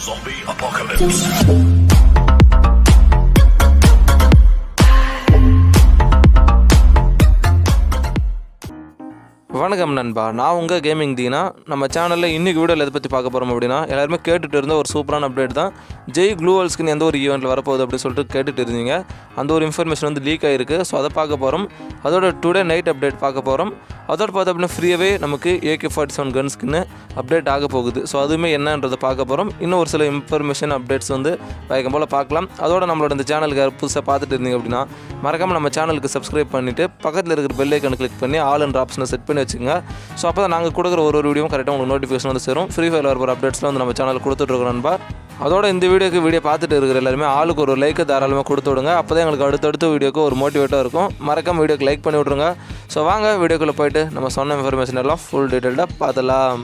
Zombie apocalypse. வணக்கம் நண்பா நான் உங்கள் கேமிங் தீனா நம்ம சேனலில் இன்றைக்கி வீடியோவில் எதை பற்றி பார்க்க போகிறோம் அப்படின்னா எல்லாருமே கேட்டுட்டு இருந்த ஒரு சூப்பரான அப்டேட் தான் ஜெய் க்ளூவல்ஸ்க்கு எந்த ஒரு ஈவெண்ட்டில் வரப்போகுது அப்படின்னு சொல்லிட்டு கேட்டுட்டு இருந்தீங்க அந்த ஒரு இன்ஃபர்மேஷன் வந்து லீக் ஆகிருக்கு ஸோ அதை பார்க்க போகிறோம் அதோட டுடே நைட் அப்டேட் பார்க்க போகிறோம் அதோட பார்த்தா அப்படின்னா ஃப்ரீயாகவே நமக்கு ஏகே ஃபார்ட்டி செவன் கன்ஸ்க்குன்னு அப்டேட் ஆக போகுது ஸோ அதுவுமே என்னன்றதை பார்க்க போகிறோம் இன்னும் ஒரு சில இன்ஃபர்மேஷன் அப்டேட்ஸ் வந்து வழக்கம் போல் பார்க்கலாம் அதோட நம்மளோட இந்த சேனலுக்கு யாரும் புதுசாக பார்த்துட்டு இருந்தீங்க அப்படின்னா மறக்காமல் நம்ம சேனலுக்கு சப்ஸ்கிரைப் பண்ணிவிட்டு பக்கத்தில் இருக்கிற பெல் ஐக்கனை கிளிக் பண்ணி ஆல் என்ற ஆப்ஷனை செட் பண்ணி வச்சுக்கோங்க ஸோ அப்போ தான் நாங்கள் கொடுக்குற ஒரு ஒரு வீடியோ கரெக்டாக உங்களுக்கு நோட்டிஃபிகேஷன் வந்து சேரும் ஃப்ரீ ஃபயர் வர அப்டேட்ஸ்லாம் வந்து நம்ம சேனல் கொடுத்துட்ருக்கோம் நண்பா அதோட இந்த வீடியோக்கு வீடியோ பார்த்துட்டு இருக்கிற எல்லாருமே ஆளுக்கு ஒரு லைக்கு தாராளமாக கொடுத்து விடுங்க அப்போ தான் எங்களுக்கு அடுத்தடுத்த வீடியோக்கு ஒரு மோட்டிவேட்டாக இருக்கும் மறக்காம வீடியோக்கு லைக் பண்ணி விட்ருங்க ஸோ வாங்க வீடியோக்குள்ளே போயிட்டு நம்ம சொன்ன இன்ஃபர்மேஷன் எல்லாம் ஃபுல் டீட்டெயில்டாக பார்த்தலாம்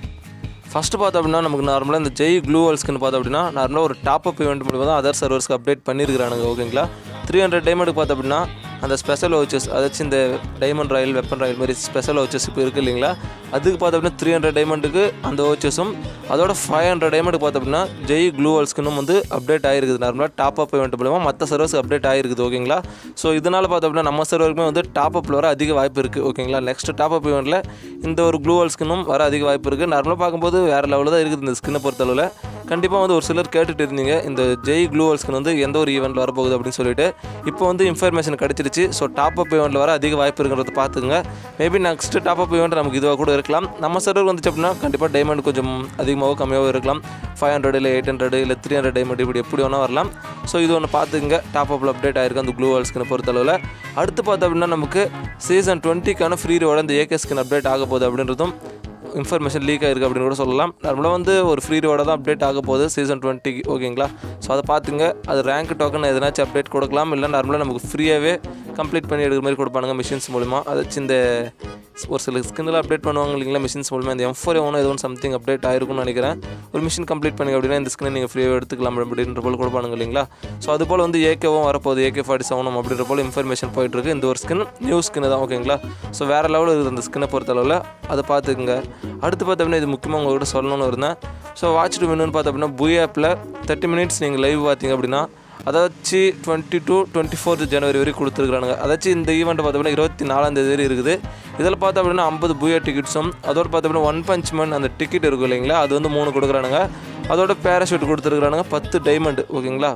ஃபஸ்ட்டு பார்த்தோம் அப்படின்னா நமக்கு நார்மலாக இந்த ஜெய் க்ளூவல்ஸ்க்குன்னு பார்த்தோம் அப்படின்னா நார்மலாக ஒரு டாப் அப் இவெண்ட் மூலிமா தான் அதர் சர்வர்ஸ்க்கு அப்டேட் பண்ணியிருக்கிறானுங்க ஓகேங்களா த்ரீ ஹண்ட்ரட் டைமண்டுக்கு பார்த்தோம் அப்படின்னா அந்த ஸ்பெஷல் வவுச்சர்ஸ் அதாச்சும் இந்த டைமண்ட் ராயல் வெப்பன் ராயல் மாதிரி ஸ்பெஷல் வவுச்சர்ஸ் இப்போ இருக்குது இல்லைங்களா அதுக்கு பார்த்தோம் அப்படின்னா த்ரீ ஹண்ட்ரட் டைமண்டுக்கு அந்த வவுச்சர்ஸும் அதோட ஃபைவ் ஹண்ட்ரட் டைமண்டுக்கு பார்த்தோம் அப்படின்னா ஜெய் க்ளூவல்ஸ்க்குன்னு வந்து அப்டேட் ஆகிருக்குது நார்மலாக டாப் அப் இவெண்ட் மூலமாக மற்ற சர்வர்ஸ் அப்டேட் ஆகிருக்குது ஓகேங்களா ஸோ இதனால் பார்த்தோம் அப்படின்னா நம்ம சர்வருக்குமே வந்து டாப் அப்பில் வர அதிக வாய்ப்பு இருக்குது ஓகேங்களா நெக்ஸ்ட் டாப் அப் இவெண்ட்டில் இந்த ஒரு க்ளூவல் ஸ்கின்னும் வர அதிக வாய்ப்பு இருக்குது நார்மலாக பார்க்கும்போது வேறு லெவலில் தான் இருக்குது இந்த ஸ்கின்னை பொறுத்தளவில் கண்டிப்பாக வந்து ஒரு சிலர் கேட்டுட்டு இருந்தீங்க இந்த ஜெய் க்ளூவல் ஸ்கின் வந்து எந்த ஒரு ஈவெண்ட்டில் வரப்போகுது அப்படின்னு சொல்லிட்டு இப்போ வந்து இன்ஃபர்மேஷன் கிடச்சிருச்சு ஸோ டாப் அப் ஈவெண்ட்டில் வர அதிக வாய்ப்பு இருக்கிறத பார்த்துக்குங்க maybe next top up event நமக்கு இதுவாக கூட இருக்கலாம் நம்ம சர்வர் வந்துச்சு அப்படின்னா கண்டிப்பாக டைமண்ட் கொஞ்சம் அதிகமாகவோ கம்மியாகவோ இருக்கலாம் ஃபைவ் ஹண்ட்ரட் இல்லை எயிட் ஹண்ட்ரட் இல்லை த்ரீ ஹண்ட்ரட் டைமண்ட் இப்படி எப்படி வேணால் வரலாம் ஸோ இது ஒன்று பார்த்துக்குங்க டாப் அப்பில் அப்டேட் ஆயிருக்கு அந்த க்ளூ ஸ்கின் பொறுத்தளவில் அடுத்து பார்த்தோம் அப்படின்னா நமக்கு சீசன் டுவெண்ட்டிக்கான ஃப்ரீ ரோட இந்த ஏகே ஸ்கின் அப்டேட் ஆக போகுது அப்படின்றதும் இன்ஃபர்மேஷன் லீக் ஆயிருக்கு அப்படின்னு கூட சொல்லலாம் நார்மலாக வந்து ஒரு ஃப்ரீ ரோட தான் அப்டேட் ஆக போகுது சீசன் டுவெண்ட்டிக்கு ஓகேங்களா ஸோ அதை பார்த்துங்க அது ரேங்க் டோக்கன் எதனாச்சும் அப்டேட் கொடுக்கலாம் இல்லை நார்மலாக நமக்கு ஃப்ரீயாகவே கம்ப்ளீட் பண்ணி எடுக்கிற மாதிரி கொடுப்பானுங்க மிஷின்ஸ் மூலிமா அதாச்சும் இந்த ஒரு சில ஸ்கின்னில் அப்டேட் பண்ணுவாங்க இல்லைங்களா மிஷின்ஸ் மூலமாக இந்த எம் ஃபோர் எவனோ ஏதோ சம்திங் அப்டேட் ஆயிருக்கும்னு நினைக்கிறேன் ஒரு மிஷின் கம்ப்ளீட் பண்ணி அப்படின்னா இந்த ஸ்கினை நீங்கள் ஃப்ரீயாக எடுத்துக்கலாம் அப்படின்ற போல் கொடுப்பானுங்க இல்லைங்களா ஸோ அது போல் வந்து ஏகேவும் வரப்போகுது ஏகே ஃபார்ட்டி செவனும் அப்படின்ற போல் இன்ஃபர்மேஷன் போயிட்டுருக்கு இந்த ஒரு ஸ்கின் நியூ ஸ்கின் தான் ஓகேங்களா ஸோ வேறு லெவலில் இருக்குது அந்த ஸ்கின்னை பொறுத்தளவில் அதை பார்த்துக்குங்க அடுத்து பார்த்தோம்னா இது முக்கியமாக உங்கள்கிட்ட சொல்லணும்னு இருந்தேன் ஸோ வாட்ச் டு மின்னு பார்த்தோம் அப்படின்னா புய் ஆப்பில் தேர்ட்டி மினிட்ஸ் நீங்கள் லைவ் பார்த்தீங்க அப்படின்னா அதாச்சு twenty to twenty fourth January வரைக்கும் கொடுத்துருக்கானுங்க அதாச்சும் இந்த ஈவெண்ட் பார்த்தோம்னா இருபத்தி நாலாம் தேதி வரை இருக்குது இதில் பார்த்தோம் அப்படின்னா ஐம்பது புயா டிக்கெட்ஸும் அதோட பார்த்தோம் அப்படின்னா ஒன் பஞ்ச் மேன் அந்த டிக்கெட் இருக்கும் இல்லைங்களா அது வந்து மூணு கொடுக்குறானுங்க அதோட பேராஷூட் கொடுத்துருக்குறானுங்க பத்து டைமண்ட் ஓகேங்களா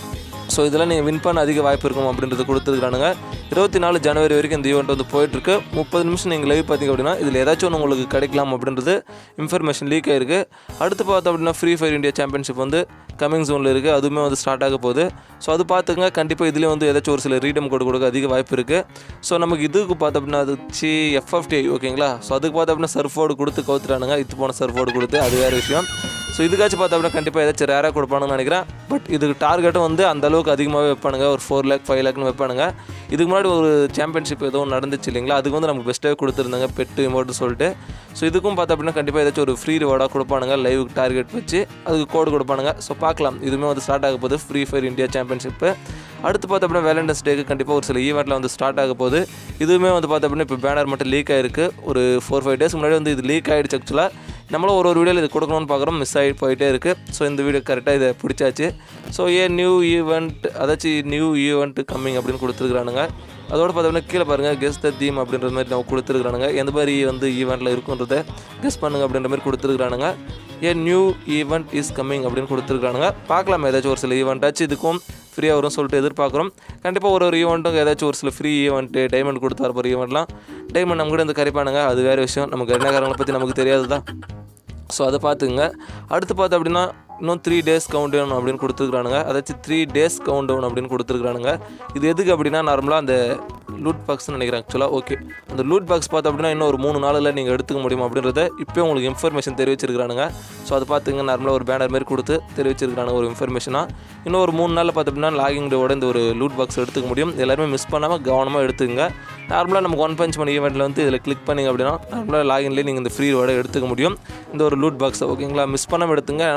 ஸோ இதெல்லாம் நீங்கள் வின் பண்ண அதிக வாய்ப்பு இருக்கும் அப்படின்றது கொடுத்துருக்கானுங்க இருபத்தி நாலு ஜனவரி வரைக்கும் இந்த ஈவெண்ட் வந்து போயிட்டுருக்கு முப்பது நிமிஷம் நீங்கள் லைவ் பார்த்தீங்க அப்படின்னா இதில் ஏதாச்சும் ஒன்று உங்களுக்கு கிடைக்கலாம் அப்படின்றது இன்ஃபர்மேஷன் லீக் ஆயிருக்கு அடுத்து பார்த்தோம் அப்படின்னா ஃப்ரீ ஃபயர் இந்தியா சாம்பியன்ஷிப் வந்து கமிங் ஜோனில் இருக்குது அதுவுமே வந்து ஸ்டார்ட் ஆக போகுது ஸோ அது பார்த்துங்க கண்டிப்பாக இதுலேயும் வந்து ஏதாச்சும் ஒரு சில ரீடம் கோடு கொடுக்க அதிக வாய்ப்பு இருக்குது ஸோ நமக்கு இதுக்கு பார்த்தோம் அப்படின்னா அது சி எஃப்எஃப்டி ஓகேங்களா ஸோ அதுக்கு பார்த்தோம் அப்படின்னா சர்ஃபோர்டு கொடுத்து கவுத்துறானுங்க இது போன சர்ஃபோர்டு கொடுத்து அது வேறு விஷயம் ஸோ இதுக்காச்சும் பார்த்தோம் அப்படின்னா கண்டிப்பாக ஏதாச்சும் ரேராக கொடுப்பானுன்னு நினைக்கிறேன் பட் இதுக்கு டார்கெட்டும் வந்து அந்த அளவுக்கு அதிகமாகவே வைப்பானுங்க ஒரு ஃபோர் லேக் ஃபைவ் லேக்னு வைப்பானுங்க இதுக்கு முன்னாடி ஒரு சாம்பியன்ஷிப் ஏதோ ஒன்று நடந்துச்சு இல்லைங்களா அதுக்கு வந்து நமக்கு பெஸ்ட்டாகவே கொடுத்துருந்தாங்க பெட்டு இமோட்டு சொல்லிட்டு ஸோ இதுக்கும் பார்த்தோம் அப்படின்னா கண்டிப்பாக ஏதாச்சும் ஒரு ஃப்ரீ ரிவார்டாக கொடுப்பானுங்க லைவ் டார்கெட் வச்சு அதுக்கு கோடு கொடுப்பானுங்க ஸோ பார்க்கலாம் இதுவுமே வந்து ஸ்டார்ட் ஆக போகுது ஃப்ரீ ஃபயர் இந்தியா சாம்பியன்ஷிப்பு அடுத்து பார்த்தோம் அப்படின்னா வேலண்டைன்ஸ் டேக்கு கண்டிப்பாக ஒரு சில ஈவெண்ட்டில் வந்து ஸ்டார்ட் ஆக போகுது இதுவுமே வந்து பார்த்தோம் அப்படின்னா இப்போ பேனர் மட்டும் லீக் ஆயிருக்கு ஒரு ஃபோர் ஃபைவ் டேஸ் முன்னாடி வந்து இது லீக் ஆகிடுச்சு ஆக்சுவலாக நம்மளும் ஒரு ஒரு வீடியோவில் இது கொடுக்கணும்னு பார்க்குறோம் மிஸ் ஆகி போயிட்டே இருக்குது ஸோ இந்த வீடியோ கரெக்டாக இதை பிடிச்சாச்சு ஸோ ஏ நியூ ஈவெண்ட் அதாச்சும் நியூ ஈவெண்ட் கம்மிங் அப்படின்னு கொடுத்துருக்குறானுங்க அதோட பார்த்தோம்னா கீழே பாருங்கள் கெஸ் த தீம் அப்படின்ற மாதிரி நம்ம கொடுத்துருக்குறானுங்க எந்த மாதிரி வந்து ஈவெண்ட்டில் இருக்குன்றத கெஸ் பண்ணுங்க அப்படின்ற மாதிரி கொடுத்துருக்குறானுங்க a new event is coming அப்படின்னு கொடுத்துருக்கானுங்க பார்க்கலாம் ஏதாச்சும் ஒரு சில ஈவெண்ட்டாச்சும் இதுக்கும் ஃப்ரீயாக வரும் சொல்லிட்டு எதிர்பார்க்குறோம் கண்டிப்பாக ஒரு ஒரு ஈவெண்ட்டும் ஏதாச்சும் ஒரு சில ஃப்ரீ ஈவெண்ட்டு டைமண்ட் கொடுத்து வரப்போகிற ஈவெண்ட்லாம் டைமண்ட் நம்ம கூட வந்து கரைப்பானுங்க அது வேறு விஷயம் நமக்கு கருணாகாரங்களை பற்றி நமக்கு தெரியாது தான் ஸோ அதை பார்த்துங்க அடுத்து பார்த்து அப்படின்னா இன்னும் த்ரீ டேஸ் கவுண்ட் டவுன் அப்படின்னு கொடுத்துருக்கானுங்க அதாச்சும் த்ரீ டேஸ் கவுண்ட் டவுன் அப்படின்னு கொடுத்துருக்கானுங்க இது எதுக்கு அப்படின்னா நார்மலாக அந்த லூட் பாக்ஸ்னு நினைக்கிறேன் ஆக்சுவலாக ஓகே அந்த லூட் பாக்ஸ் பார்த்து அப்படின்னா இன்னும் ஒரு மூணு நாளில் நீங்கள் எடுத்துக்க முடியும் அப்படின்றத இப்போ உங்களுக்கு இன்ஃபர்மேஷன் தெரிவிச்சிருக்கானுங்க ஸோ அதை பார்த்துங்க நார்மலாக ஒரு பேனர் மாதிரி கொடுத்து தெரிவிச்சிருக்கானுங்க ஒரு இன்ஃபர்மேஷனாக இன்னும் ஒரு மூணு நாளில் பார்த்து அப்படின்னா லாகிங் டேவோட இந்த ஒரு லூட் பாக்ஸ் எடுத்துக்க முடியும் எல்லாருமே மிஸ் பண்ணாமல் கவனமாக எடுத்துங்க நார்மலாக நமக்கு ஒன் பஞ்ச் மணி ஈவெண்ட்டில் வந்து இதில் கிளிக் பண்ணிங்க அப்படின்னா நார்மலாக லாகின்லேயே நீங்கள் இந்த ஃப்ரீ ரோட எடுத்துக்க முடியும் இந்த ஒரு லூட் பாக்ஸை ஓகேங்களா மிஸ் பண்ணாமல் எடுத்துங்க ஏன்னா நார்மலாக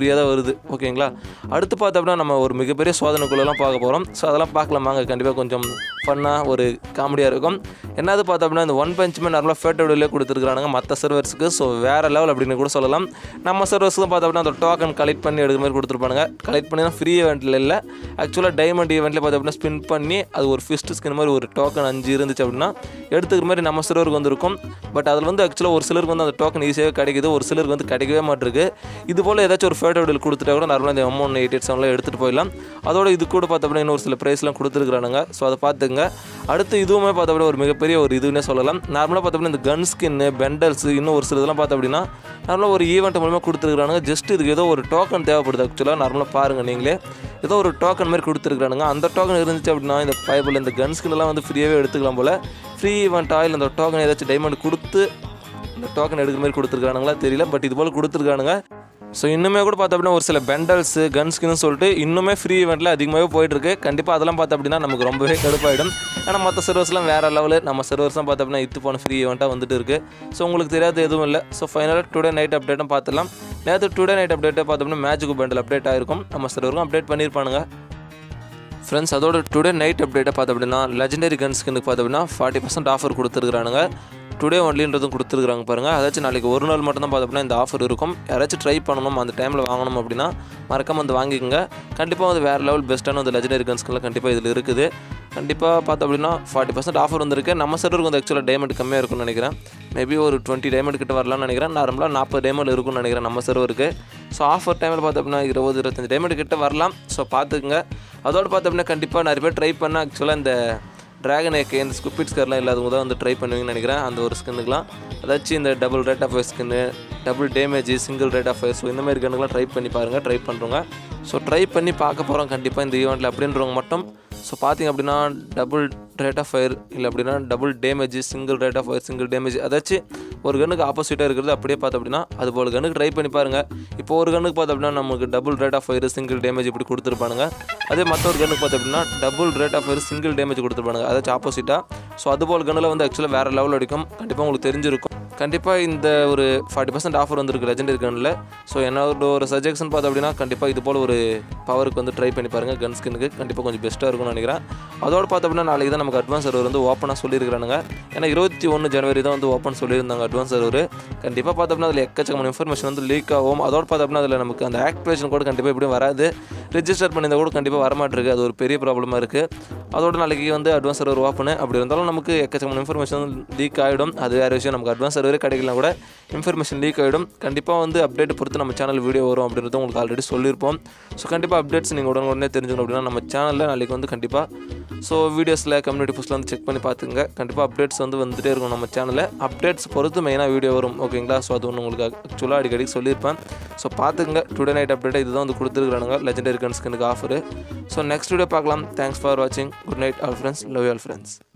ஃப்ரீயாக தான் வருது ஓகேங்களா அடுத்து பார்த்தோம்னா நம்ம ஒரு மிகப்பெரிய சோதனைக்குள்ளெல்லாம் பார்க்க போகிறோம் ஸோ அதெல்லாம் பார்க்கலாம் வாங்க கண்டிப்பாக கொஞ்சம் ஃபன்னாக ஒரு காமெடியாக இருக்கும் என்னது பார்த்தோம்னா இந்த ஒன் பஞ்சுமே நார்மலாக ஃபேட்டோடிலே கொடுத்துருக்கானுங்க மற்ற சர்வர்ஸுக்கு ஸோ வேறு லெவல் அப்படின்னு கூட சொல்லலாம் நம்ம சர்வர்ஸுக்கு பார்த்தோம்னா அந்த டோக்கன் கலெக்ட் பண்ணி எடுக்கிற மாதிரி கொடுத்துருப்பானுங்க கலெக்ட் பண்ணி ஃப்ரீ ஈவெண்ட்டில் இல்லை ஆக்சுவலாக டைமண்ட் ஈவெண்ட்டில் பார்த்தோம்னா ஸ்பின் பண்ணி அது ஒரு ஃபிஸ்ட் ஸ்கின் மாதிரி ஒரு டோக்கன் அஞ்சு இருந்துச்சு அப்படின்னா எடுத்துக்கிற மாதிரி நம்ம சர்வருக்கு வந்திருக்கும் பட் அதில் வந்து ஆக்சுவலாக ஒரு சிலருக்கு வந்து அந்த டோக்கன் ஈஸியாகவே கிடைக்குது ஒரு சிலருக்கு வந்து கிடைக்கவே மாட்டிருக்கு இது போல் ஏதாச்சும் ஒரு ஃபேட்டோடில் கொடுத்துட்டா கூட நார்மலாக இந்த எம் ஒன் எயிட் எயிட் செவனில் எடுத்துகிட்டு போயிடலாம் அதோட இது கூட பார்த்தோம்னா இன்னும் ஒரு சில ப்ரைஸ்லாம் கொடுத்துருக்குறானுங்க ஸோ அதை பார்த்துங்க அடுத்து இதுவுமே பார்த்தோம்னா ஒரு மிகப்பெரிய ஒரு இதுன்னே சொல்லலாம் நார்மலாக பார்த்தோம்னா இந்த கன் ஸ்கின்னு பெண்டல்ஸ் இன்னும் ஒரு சில இதெல்லாம் பார்த்தோம் அப்படின்னா நார்மலாக ஒரு ஈவெண்ட் மூலமாக கொடுத்துருக்கானுங்க ஜஸ்ட் இதுக்கு ஏதோ ஒரு டோக்கன் தேவைப்படுது ஆக்சுவலாக நார்மலாக பாருங்கள் நீங்களே ஏதோ ஒரு டோக்கன் மாதிரி கொடுத்துருக்கானுங்க அந்த டோக்கன் இருந்துச்சு அப்படின்னா இந்த பைபிள் இந்த கன் ஸ்கின்லாம் வந்து ஃப்ரீயாகவே எடுத்துக்கலாம் போல் ஃப்ரீ ஈவெண்ட் ஆயில் அந்த டோக்கன் ஏதாச்சும் டைமண்ட் கொடுத்து இந்த டோக்கன் எடுக்கிற மாதிரி கொடுத்துருக்கானுங்களா தெரியல பட் இது போல் கொடுத்துருக்கானுங்க ஸோ இன்னுமே கூட பார்த்தோம் அப்படின்னா ஒரு சில பெண்டல்ஸு கன்ஸ்கின்னு சொல்லிட்டு இன்னுமே ஃப்ரீ ஈவெண்ட்டில் அதிகமாகவே போயிட்டுருக்கு கண்டிப்பாக அதெல்லாம் பார்த்தோம் அப்படின்னா நமக்கு ரொம்பவே கடுப்பாயிடும் ஏன்னா மற்ற சர்வர்ஸ்லாம் வேறு லெவலு நம்ம சர்வர்ஸ்லாம் பார்த்தோம் அப்படின்னா இத்து போன ஃப்ரீ ஈவெண்ட்டாக வந்துட்டு இருக்குது ஸோ உங்களுக்கு தெரியாத எதுவும் இல்லை ஸோ ஃபைனலாக டுடே நைட் அப்டேட்டும் பார்த்துலாம் நேற்று டுடே நைட் அப்டேட்டை பார்த்தோம்னா மேஜிக் பெண்டில் அப்டேட் ஆயிருக்கும் நம்ம சர்வருக்கும் அப்டேட் பண்ணியிருப்பானுங்க ஃப்ரெண்ட்ஸ் அதோட டுடே நைட் அப்டேட்டை பார்த்த அப்படின்னா லெஜெண்டரி கன்ஸ்கினுக்கு பார்த்த அப்படின்னா ஃபார்ட்டி பர்சன்ட் ஆஃபர் கொடுத்துருக்கானுங்க டுடே ஒன்லின்றதும் கொடுத்துருக்காங்க பாருங்கள் அதாச்சும் நாளைக்கு ஒரு நாள் மட்டும் தான் பார்த்த அப்படின்னா இந்த ஆஃபர் இருக்கும் யாராச்சும் ட்ரை பண்ணணும் அந்த டைமில் வாங்கணும் அப்படின்னா மறக்காம வந்து வாங்கிக்கோங்க கண்டிப்பாக வந்து வேறு லெவல் பெஸ்ட்டான வந்து லெஜெண்டரி கன்ஸ்கெலாம் கண்டிப்பாக இதில் இருக்குது கண்டிப்பாக பார்த்தோம் அப்படின்னா ஃபார்ட்டி பர்சன்ட் ஆஃபர் வந்திருக்கு நம்ம சர்வருக்கு வந்து ஆக்சுவலாக டைமண்ட் கம்மியாக இருக்கும்னு நினைக்கிறேன் மேபி ஒரு டுவெண்ட்டி டைமண்ட் கிட்ட வரலாம்னு நினைக்கிறேன் நார்மலாக நாற்பது டைமண்ட் இருக்கும்னு நினைக்கிறேன் நம்ம சர்வருக்கு ஸோ ஆஃபர் டைமில் பார்த்தோம் அப்படின்னா இருபது இருபத்தஞ்சு டைமண்ட் கிட்ட வரலாம் ஸோ பார்த்துக்குங்க அதோடு பார்த்தோம் அப்படின்னா கண்டிப்பாக நிறைய பேர் ட்ரை பண்ண ஆக்சுவலாக இந்த ட்ராகன் ஏக்கு இந்த ஸ்குப்பிட் ஸ்கர்லாம் இல்லாதவங்க தான் வந்து ட்ரை பண்ணுவீங்கன்னு நினைக்கிறேன் அந்த ஒரு ஸ்கின்னுக்குலாம் அதாச்சும் இந்த double rate of skin double damage single rate of so இந்த மாதிரி கண்ணுக்கெலாம் ட்ரை பண்ணி பாருங்கள் ட்ரை பண்ணுறவங்க ஸோ ட்ரை பண்ணி பார்க்க போகிறோம் கண்டிப்பாக இந்த ஈவெண்ட்டில் அப்படின்றவங்க மட்டும் ஸோ பார்த்தீங்க அப்படின்னா டபுள் ரேட் ஆஃப் ஃபயர் இல்லை அப்படின்னா double damage single rate of fire single damage அதாச்சும் ஒரு கண்ணுக்கு ஆப்போசிட்டாக இருக்கிறது அப்படியே பார்த்தோம் அப்படின்னா அது போல் கண்ணுக்கு ட்ரை பண்ணி பாருங்கள் இப்போ ஒரு கண்ணுக்கு பார்த்தோம் அப்படின்னா நமக்கு double rate of fire single damage இப்படி கொடுத்துருப்பானுங்க அதே மற்ற ஒரு கண்ணுக்கு பார்த்தோம் அப்படின்னா double rate of fire single damage கொடுத்துருப்பானுங்க அதாச்சும் ஆப்போசிட்டாக ஸோ அது போல் கண்ணில் வந்து ஆக்சுவலாக வேறு லெவல் அடிக்கும் கண்டிப்பாக உங்களுக்கு தெரிஞ்சிருக்கும் கண்டிப்பாக இந்த ஒரு ஃபார்ட்டி பர்சன்ட் ஆஃபர் வந்திருக்கு லெஜெண்டரி கன்னில் ஸோ என்னோட ஒரு சஜஷன் பார்த்தோம் அப்படின்னா கண்டிப்பாக இது போல் ஒரு பவருக்கு வந்து ட்ரை பண்ணி பாருங்கள் கன் ஸ்கின்னுக்கு கண்டிப்பாக கொஞ்சம் பெஸ்ட்டாக இருக்கும்னு நினைக்கிறேன் அதோடு பார்த்தோம் அப்படின்னா நாளைக்கு தான் நமக்கு அட்வான்ஸ் சர்வர் வந்து ஓப்பனாக சொல்லியிருக்கானுங்க ஏன்னா இருபத்தி ஒன்று ஜனவரி தான் வந்து ஓப்பன் சொல்லியிருந்தாங்க அட்வான்ஸ் சர்வர் கண்டிப்பாக பார்த்தோம் அப்படின்னா அதில் எக்கச்சக்கமான இன்ஃபர்மேஷன் வந்து லீக் ஆகும் அதோடு பார்த்தோம் அப்படின்னா அதில் நமக்கு அந்த ஆக்டிவேஷன் கூட கண்டிப்பாக எப்படியும் வராது ரிஜிஸ்டர் பண்ணியிருந்தா கூட கண்டிப்பாக வரமாட்டிருக்கு அது ஒரு பெரிய ப்ராப்ளமாக இருக்குது அதோட நாளைக்கு வந்து அட்வான்ஸ் சர்வர் ஓப்பன் அப்படி இருந்தாலும் நமக்கு எக்கச்சக்கமான இன்ஃபர்மேஷன் லீக் ஆகிடும் அது வேறு விஷயம் நமக்கு அட்வான்ஸ் சர்வரே கிடைக்கலாம் கூட இன்ஃபர்மேஷன் லீக் ஆகிடும் கண்டிப்பாக வந்து அப்டேட் பொறுத்து நம்ம சேனல் வீடியோ வரும் அப்படின்றத உங்களுக்கு ஆல்ரெடி சொல்லியிருப்போம் ஸோ கண்டிப்பாக அப்டேட்ஸ் நீங்கள் உடனே உடனே தெரிஞ்சுக்கணும் அப்படின்னா நம்ம சேனலில் நாளைக்கு வந்து கண்டிப்பாக ஸோ வீடியோஸில் கம்யூனிட்டி போஸ்ட்டில் வந்து செக் பண்ணி பார்த்துங்க கண்டிப்பாக அப்டேட்ஸ் வந்து வந்துகிட்டே இருக்கும் நம்ம சேனலில் அப்டேட்ஸ் பொறுத்து மெயினாக வீடியோ வரும் ஓகேங்களா ஸோ அது ஒன்று உங்களுக்கு ஆக்சுவலாக அடிக்கடி சொல்லியிருப்பேன் ஸோ பார்த்துங்க டுடே நைட் அப்டேட்டை இதுதான் வந்து கொடுத்துருக்கானுங்க லெஜெண்டரி கன்ஸ்கனுக்கு ஆஃபர் ஸோ நெக்ஸ்ட் வீடியோ பார்க்கலாம் தேங்க்ஸ் ஃபார் வாட்சிங் good night all friends love all friends